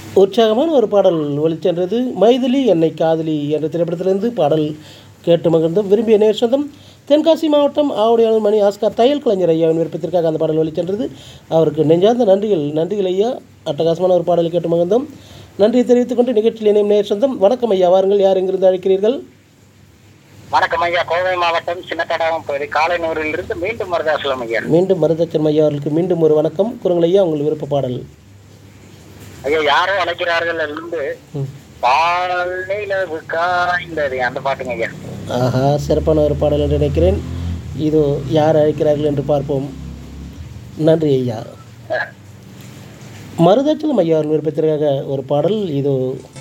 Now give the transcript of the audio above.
உற்சாகமான ஒரு பாடல் ஒளிச்சென்றது மைதிலி என்னை காதலி என்ற திரைப்படத்திலிருந்து பாடல் கேட்டு மகிழ்ந்தோம் விரும்பிய நேர் சொந்தம் தென்காசி மாவட்டம் ஆவுடையாளர் மணி ஆஸ்கார் தையல் கலைஞர் ஐயாவின் விருப்பத்திற்காக அந்த பாடல் ஒளிச்சென்றது அவருக்கு நெஞ்சார்ந்த நன்றிகள் நன்றிகள் ஐயா அட்டகாசமான ஒரு பாடலை கேட்டு மகிழ்ந்தோம் நன்றியை தெரிவித்துக் கொண்டு நிகழ்ச்சியில் இணையும் நேர் சொந்தம் வணக்கம் ஐயா வாருங்கள் யார் எங்கிருந்து அழைக்கிறீர்கள் வணக்கம் ஐயா கோவை மாவட்டம் சின்னத்தடாகம் பகுதி காலைநூரிலிருந்து மீண்டும் மருதாசலம் ஐயா மீண்டும் மருதச்சன் ஐயா அவர்களுக்கு மீண்டும் ஒரு வணக்கம் குரங்கள் ஐயா உங்கள் விருப்ப பாடல் ஐயா யாரோ அழைக்கிறார்கள் இருந்து ம். பால் நிலவு காய்ந்தது அந்த பாட்டுங்க ஐயா ஆஹா சிறப்பான ஒரு பாடல் என்று நினைக்கிறேன் இதோ யார் அழைக்கிறார்கள் என்று பார்ப்போம் நன்றி ஐயா மருதாச்சலம் ஐயா விருப்பத்திற்காக ஒரு பாடல் இதோ